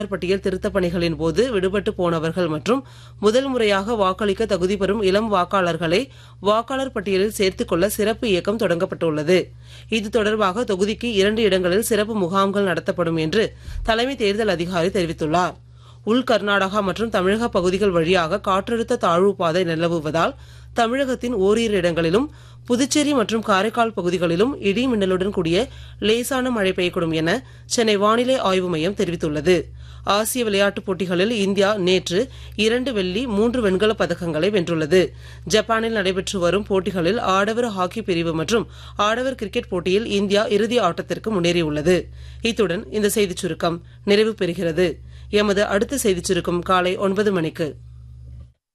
பட்டியல் திருத்தப் பணிகளின் போது விடுபட்டு போனவர்கள் மற்றும் முதல் முறையாக வாக்களிக்க தகுதி பெறும் இளம் வாக்காளர்களை வாக்காளர் பட்டியலில் சேர்த்துக் கொள்ள சிறப்பு இயக்கம் தொடங்கப்பட்டுள்ளது இது தொடர்பாக தொகுதிக்கு இரண்டு இடங்களில் சிறப்பு முகாம்கள் நடத்தப்படும் என்று தலைமை தேர்தல் அதிகாரி தெரிவித்துள்ளார் உள் கர்நாடகா மற்றும் தமிழக பகுதிகள் வழியாக காற்றழுத்த தாழ்வு பாதை நிலவுவதால் தமிழகத்தின் ஓரிரு இடங்களிலும் புதுச்சேரி மற்றும் காரைக்கால் பகுதிகளிலும் இடி மின்னலுடன் கூடிய லேசான மழை பெய்யக்கூடும் என சென்னை வானிலை ஆய்வு மையம் தெரிவித்துள்ளது ஆசிய விளையாட்டுப் போட்டிகளில் இந்தியா நேற்று இரண்டு வெள்ளி மூன்று வெண்கலப் பதக்கங்களை வென்றுள்ளது ஜப்பானில் நடைபெற்று வரும் போட்டிகளில் ஆடவர் ஹாக்கி பிரிவு மற்றும் ஆடவர் கிரிக்கெட் போட்டியில் இந்தியா இறுதி ஆட்டத்திற்கு முன்னேறியுள்ளது இத்துடன் இந்த செய்திச் சுருக்கம் நிறைவு பெறுகிறது எமது அடுத்த செய்திச் சுருக்கம் காலை ஒன்பது மணிக்கு